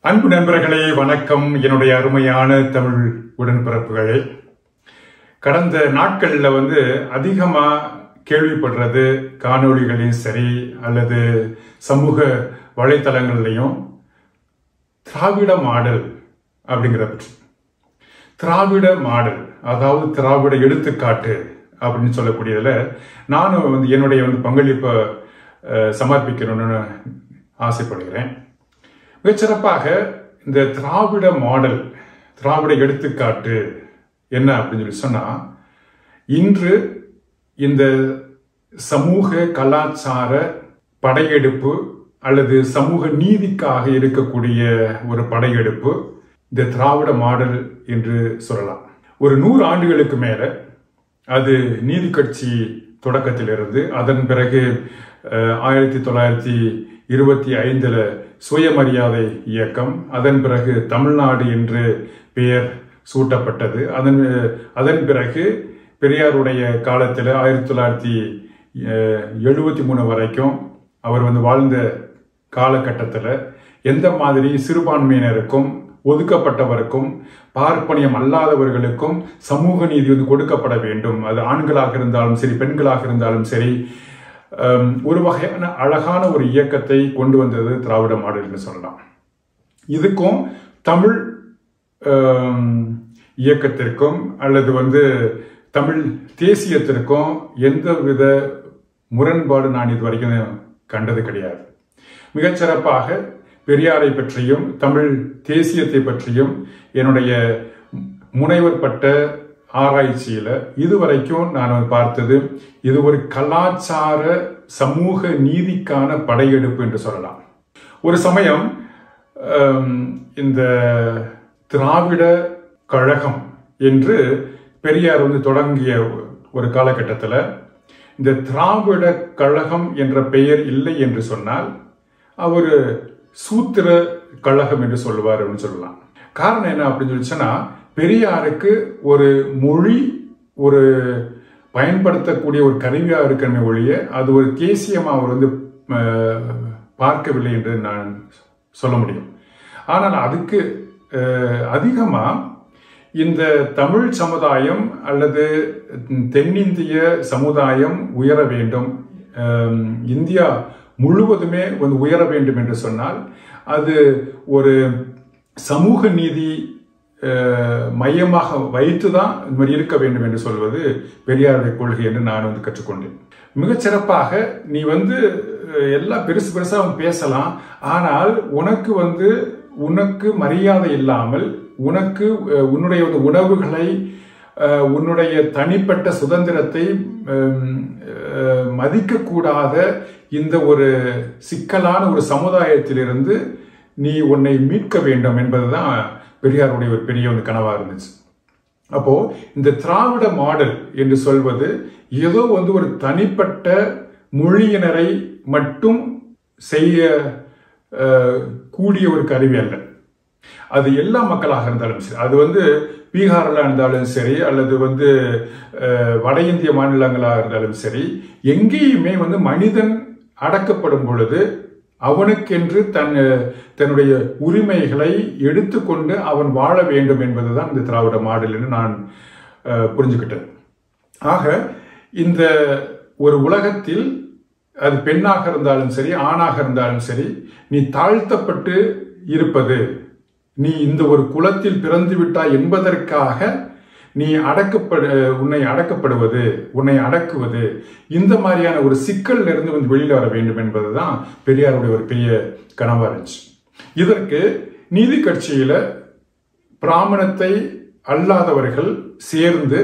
அன்பு நண்பர்களே வணக்கம் என்னுடைய அருமையான தமிழ் உடன்பிறப்புகளே கடந்த நாட்கள்ல வந்து அதிகமா கேள்விப்படுறது காணொளிகளையும் சரி அல்லது சமூக வலைத்தளங்கள்லையும் திராவிட மாடல் அப்படிங்கிற பற்றி திராவிட மாடல் அதாவது திராவிட எடுத்துக்காட்டு அப்படின்னு சொல்லக்கூடியதுல நானும் வந்து என்னுடைய வந்து பங்களிப்பை அஹ், சமர்ப்பிக்கணும்னு ஆசைப்படுகிறேன் மிகச்சிறப்பாக இந்த திராவிட மாடல் திராவிட எடுத்துக்காட்டு என்ன அப்படின்னு சொல்லி சொன்னா இன்று இந்த சமூக கலாச்சார படையெடுப்பு அல்லது சமூக நீதிக்காக இருக்கக்கூடிய ஒரு படையெடுப்பு இந்த திராவிட மாடல் என்று சொல்லலாம் ஒரு நூறு ஆண்டுகளுக்கு மேல அது நீதி கட்சி தொடக்கத்திலிருந்து அதன் பிறகு அஹ், ஆயிரத்தி தொள்ளாயிரத்தி இருபத்தி ஐந்துல சுயமரியாதை இயக்கம் அதன் பிறகு தமிழ்நாடு என்று பெயர் சூட்டப்பட்டது அதன் அதன் பிறகு பெரியாருடைய காலத்தில் ஆயிரத்தி தொள்ளாயிரத்தி எழுபத்தி மூணு வரைக்கும் அவர் வந்து வாழ்ந்த காலகட்டத்தில் எந்த மாதிரி சிறுபான்மையினருக்கும் ஒதுக்கப்பட்டவருக்கும் பார்ப்பனியம் அல்லாதவர்களுக்கும் சமூக நீதி வந்து கொடுக்கப்பட வேண்டும் அது ஆண்களாக இருந்தாலும் சரி பெண்களாக இருந்தாலும் சரி அம், ஒரு வகையான அழகான ஒரு இயக்கத்தை கொண்டு வந்தது திராவிட மாடல் என்று சொல்லலாம் இதுக்கும் தமிழ் அம், இயக்கத்திற்கும் அல்லது வந்து தமிழ் தேசியத்திற்கும் எந்தவித முரண்பாடு நான் இது வரைக்கும் கண்டது கிடையாது மிகச்சிறப்பாக பெரியாரை பற்றியும் தமிழ் தேசியத்தை பற்றியும் என்னுடைய முனைவர் பட்ட ஆராய்ச்சியில இதுவரைக்கும் நான் வந்து பார்த்தது இது ஒரு கலாச்சார சமூக நீதிக்கான படையெடுப்பு என்று சொல்லலாம் ஒரு சமயம் ஹம், இந்த திராவிட கழகம் என்று பெரியார் வந்து தொடங்கிய ஒரு காலகட்டத்தில் இந்த திராவிட கழகம் என்ற பெயர் இல்லை என்று சொன்னால் அவர் சூத்திர கழகம் என்று சொல்லுவார் அப்படின்னு சொல்லலாம் காரணம் என்ன அப்படின்னு சொல்லி சொன்னா பெரியாருக்கு ஒரு மொழி ஒரு பயன்படுத்தக்கூடிய ஒரு கருவியா இருக்கணுமே ஒழிய அது ஒரு தேசியமா அவர் வந்து அஹ், பார்க்கவில்லை என்று நான் சொல்ல முடியும் ஆனால் அதுக்கு அஹ், அதிகமா இந்த தமிழ் சமுதாயம் அல்லது தென்னிந்திய சமுதாயம் உயர வேண்டும் அஹ், இந்தியா முழுவதுமே வந்து உயர வேண்டும் என்று சொன்னால் அது ஒரு சமூக நீதி அஹ், மையமாக வைத்து தான் இந்த மாதிரி இருக்க வேண்டும் என்று சொல்வது பெரியாருடைய கொள்கை என்று நான் வந்து கற்றுக்கொண்டேன் மிகச்சிறப்பாக நீ வந்து அஹ், எல்லாம் பெருசு பெருசா அவன் பேசலாம் ஆனால் உனக்கு வந்து உனக்கு மரியாதை இல்லாமல் உனக்கு அஹ், உன்னுடைய வந்து உணவுகளை அஹ், உன்னுடைய தனிப்பட்ட சுதந்திரத்தை ஹம், அஹ், மதிக்கக்கூடாத இந்த ஒரு சிக்கலான ஒரு சமுதாயத்திலிருந்து நீ உன்னை மீட்க வேண்டும் என்பதுதான் பெரியாருடைய ஒரு பெரிய ஒரு கனவா இருந்துச்சு அப்போ இந்த திராவிட மாடல் என்று சொல்வது ஏதோ வந்து ஒரு தனிப்பட்ட மொழியினரை மட்டும் செய்ய அஹ், கூடிய ஒரு கருவி அல்ல அது எல்லா மக்களாக இருந்தாலும் சரி அது வந்து பீகாரில் இருந்தாலும் சரி அல்லது வந்து அஹ், வட இந்திய மாநிலங்களாக இருந்தாலும் சரி எங்கேயுமே வந்து மனிதன் அடக்கப்படும் பொழுது அவனுக்கென்று தன் தன்னுடைய உரிமைகளை எடுத்துக்கொண்டு அவன் வாழ வேண்டும் என்பதுதான் இந்த திராவிட மாடல் என்று நான் அஹ், புரிஞ்சுக்கிட்டேன் ஆக இந்த ஒரு உலகத்தில் அது பெண்ணாக இருந்தாலும் சரி ஆணாக இருந்தாலும் சரி நீ தாழ்த்தப்பட்டு இருப்பது நீ இந்த ஒரு குலத்தில் பிறந்து விட்டாய் என்பதற்காக நீ அடக்கப்படு உன்னை அடக்கப்படுவது உன்னை அடக்குவது இந்த மாதிரியான ஒரு சிக்கல்ல இருந்து வந்து வெளியில வர வேண்டும் என்பதுதான் பெரியாருடைய ஒரு பெரிய கனவா இருந்துச்சு இதற்கு நீதி கட்சியில பிராமணத்தை அல்லாதவர்கள் சேர்ந்து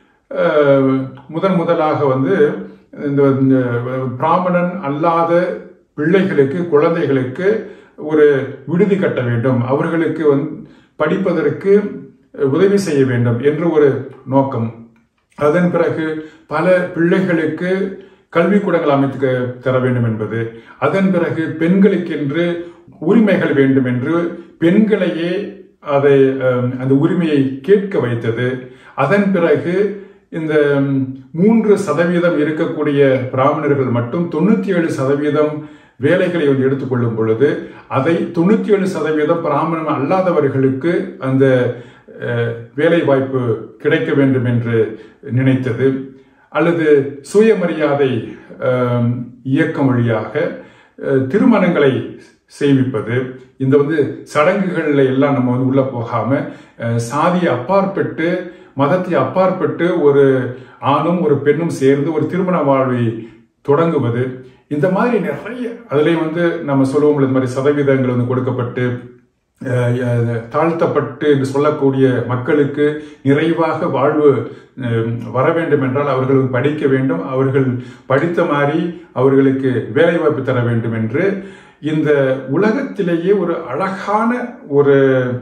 அஹ், முதன் முதலாக வந்து இந்த இந்த பிராமணன் அல்லாத பிள்ளைகளுக்கு குழந்தைகளுக்கு ஒரு விடுதி கட்ட வேண்டும் அவர்களுக்கு வந்து படிப்பதற்கு உதவி செய்ய வேண்டும் என்ற ஒரு நோக்கம் அதன் பிறகு பல பிள்ளைகளுக்கு கல்விக்கூடங்கள் அமைத்து தர வேண்டும் என்பது அதன் பிறகு பெண்களுக்கென்று உரிமைகள் வேண்டும் என்று பெண்களையே அதை அஹ், அந்த உரிமையை கேட்க வைத்தது அதன் பிறகு இந்த ம், மூன்று சதவீதம் இருக்கக்கூடிய பிராமணர்கள் மட்டும் தொண்ணூத்தி ஏழு சதவீதம் வேலைகளை வந்து எடுத்துக்கொள்ளும் பொழுது அதை தொண்ணூத்தி ஏழு சதவீதம் பிராமணன் அல்லாதவர்களுக்கு அந்த அஹ், வேலை வாய்ப்பு கிடைக்க வேண்டும் என்று நினைத்தது அல்லது சுயமரியாதை அஹ், இயக்கம் வழியாக அஹ், திருமணங்களை செய்விப்பது இந்த வந்து சடங்குகள்ல எல்லாம் நம்ம வந்து உள்ள போகாம அஹ், சாதியை அப்பாற்பட்டு மதத்தை அப்பாற்பட்டு ஒரு ஆணும் ஒரு பெண்ணும் சேர்ந்து ஒரு திருமண வாழ்வை தொடங்குவது இந்த மாதிரி நிறைய அதுலேயும் வந்து நம்ம சொல்லுவோம் இந்த மாதிரி சதவீதங்கள் வந்து கொடுக்கப்பட்டு அஹ், அஹ், தாழ்த்தப்பட்டு என்று சொல்லக்கூடிய மக்களுக்கு நிறைவாக வாழ்வு அஹ், வர வேண்டும் என்றால் அவர்கள் படிக்க வேண்டும் அவர்கள் படித்த மாதிரி அவர்களுக்கு வேலைவாய்ப்பு தர வேண்டும் என்று இந்த உலகத்திலேயே ஒரு அழகான ஒரு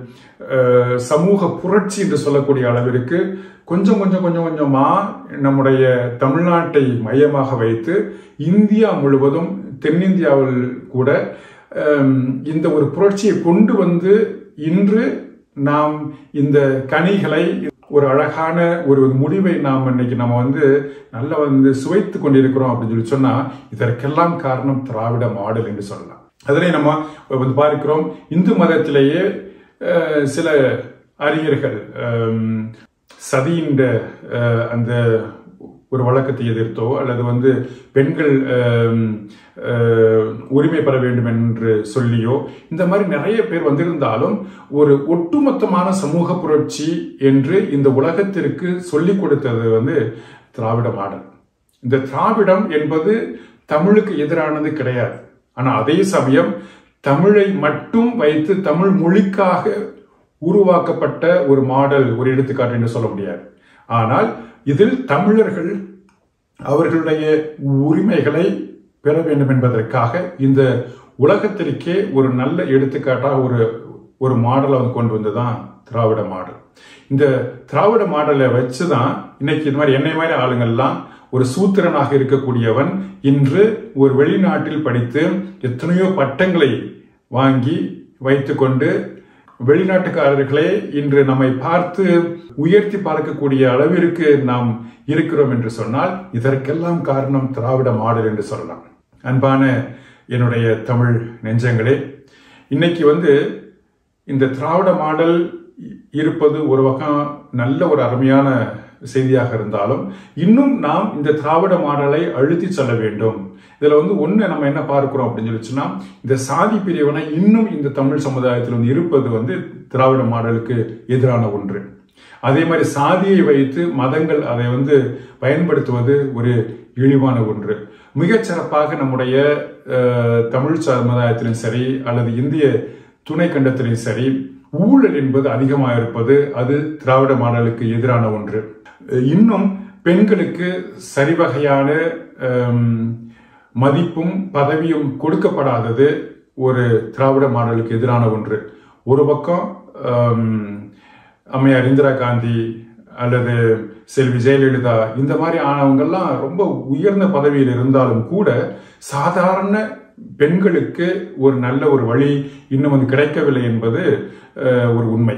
அஹ், சமூக புரட்சி என்று சொல்லக்கூடிய அளவிற்கு கொஞ்சம் கொஞ்சம் கொஞ்சம் கொஞ்சமா நம்முடைய தமிழ்நாட்டை மையமாக வைத்து இந்தியா முழுவதும் தென்னிந்தியாவில் கூட அஹ், இந்த ஒரு புரட்சியை கொண்டு வந்து இன்று நாம் இந்த கனிகளை ஒரு அழகான ஒரு முடிவை நாம் இன்னைக்கு நம்ம வந்து நல்லா வந்து சுவைத்து கொண்டிருக்கிறோம் அப்படின்னு சொல்லி சொன்னா இதற்கெல்லாம் காரணம் திராவிட மாடல் என்று சொல்லலாம் அதனை நம்ம வந்து பார்க்கிறோம் இந்து மதத்திலேயே அஹ், சில அறிஞர்கள் அஹ், சதியின் அஹ், அந்த ஒரு வழக்கத்தை எதிர்த்தோ அல்லது வந்து பெண்கள் அஹ், அஹ், உரிமை பெற வேண்டும் என்று சொல்லியோ இந்த மாதிரி நிறைய பேர் வந்திருந்தாலும் ஒரு ஒட்டுமொத்தமான சமூக புரட்சி என்று இந்த உலகத்திற்கு சொல்லிக் கொடுத்தது வந்து திராவிட மாடல் இந்த திராவிடம் என்பது தமிழுக்கு எதிரானது கிடையாது ஆனா அதே சமயம் தமிழை மட்டும் வைத்து தமிழ் மொழிக்காக உருவாக்கப்பட்ட ஒரு மாடல் ஒரு எடுத்துக்காட்டு என்று சொல்ல முடியாது ஆனால் இதில் தமிழர்கள் அவர்களுடைய உரிமைகளை பெற வேண்டும் என்பதற்காக இந்த உலகத்திற்கே ஒரு நல்ல எடுத்துக்காட்டாக ஒரு ஒரு மாடலை வந்து கொண்டு வந்ததுதான் திராவிட மாடல் இந்த திராவிட மாடலை வச்சுதான் இன்னைக்கு இந்த மாதிரி என்னை மாதிரி ஆளுங்கள்லாம் ஒரு சூத்திரனாக இருக்கக்கூடியவன் இன்று ஒரு வெளிநாட்டில் படித்து எத்தனையோ பட்டங்களை வாங்கி வைத்துக்கொண்டு வெளிநாட்டுக்காரர்களே இன்று நம்மை பார்த்து உயர்த்தி பார்க்கக்கூடிய அளவிற்கு நாம் இருக்கிறோம் என்று சொன்னால் இதற்கெல்லாம் காரணம் திராவிட மாடல் என்று சொல்லலாம் அன்பான என்னுடைய தமிழ் நெஞ்சங்களே இன்னைக்கு வந்து இந்த திராவிட மாடல் இருப்பது ஒரு வகம் நல்ல ஒரு அருமையான செய்தியாக இருந்தாலும் இன்னும் நாம் இந்த திராவிட மாடலை அழுத்தி செல்ல வேண்டும் இதுல வந்து ஒண்ணு நம்ம என்ன பார்க்கிறோம் அப்படின்னு சொல்லிச்சுன்னா இந்த சாதி பிரிவினை இன்னும் இந்த தமிழ் சமுதாயத்தில் வந்து இருப்பது வந்து திராவிட மாடலுக்கு எதிரான ஒன்று அதே மாதிரி சாதியை வைத்து மதங்கள் அதை வந்து பயன்படுத்துவது ஒரு இழிவான ஒன்று மிகச் சிறப்பாக நம்முடைய அஹ், தமிழ் சமுதாயத்திலும் சரி அல்லது இந்திய துணை கண்டத்திலும் சரி ஊழல் என்பது அதிகமாக இருப்பது அது திராவிட மாடலுக்கு எதிரான ஒன்று இன்னும் பெண்களுக்கு சரிவகையான ஹம், மதிப்பும் பதவியும் கொடுக்கப்படாதது ஒரு திராவிட மாடலுக்கு எதிரான ஒன்று ஒரு பக்கம் ஹம், அம்மையார் இந்திரா காந்தி அல்லது செல்வி ஜெயலலிதா இந்த மாதிரி ஆனவங்கெல்லாம் ரொம்ப உயர்ந்த பதவியில் இருந்தாலும் கூட சாதாரண பெண்களுக்கு ஒரு நல்ல ஒரு வழி இன்னும் வந்து கிடைக்கவில்லை என்பது அஹ், ஒரு உண்மை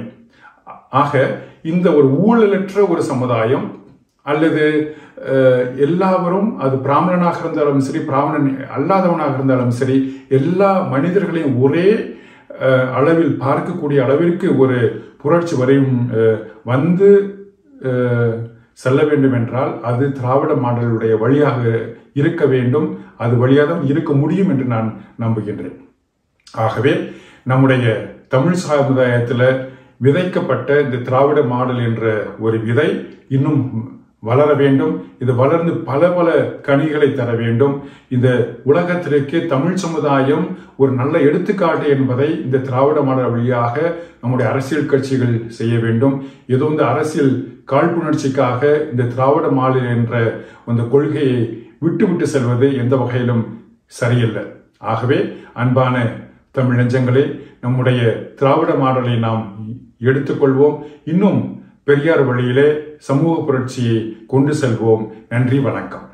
ஆக இந்த ஒரு ஊழலற்ற ஒரு சமுதாயம் அல்லது அஹ், எல்லாவரும் அது பிராமணனாக இருந்தாலும் சரி பிராமணன் அல்லாதவனாக இருந்தாலும் சரி எல்லா மனிதர்களையும் ஒரே அஹ், அளவில் பார்க்கக்கூடிய அளவிற்கு ஒரு புரட்சி வரையும் அஹ், வந்து அஹ், செல்ல வேண்டும் என்றால் அது திராவிட மாடலுடைய வழியாக இருக்க வேண்டும் அது வழியாக தான் இருக்க முடியும் என்று நான் நம்புகின்றேன் ஆகவே நம்முடைய தமிழ் சமுதாயத்தில் விதைக்கப்பட்ட இந்த திராவிட மாடல் என்ற ஒரு விதை இன்னும் வளர வேண்டும் இது வளர்ந்து பல பல கனிகளை தர வேண்டும் இந்த உலகத்திற்கு தமிழ் சமுதாயம் ஒரு நல்ல எடுத்துக்காட்டு என்பதை இந்த திராவிட மாடல் வழியாக நம்முடைய அரசியல் கட்சிகள் செய்ய வேண்டும் ஏதோ இந்த அரசியல் காழ்ப்புணர்ச்சிக்காக இந்த திராவிட மாடல் என்ற அந்த கொள்கையை விட்டு விட்டு செல்வது எந்த வகையிலும் சரியில்லை ஆகவே அன்பான தமிழ் நெஞ்சங்களே நம்முடைய திராவிட மாடலை நாம் எடுத்துக்கொள்வோம் இன்னும் பெரியார் வழியிலே சமூக புரட்சியை கொண்டு செல்வோம் நன்றி வணக்கம்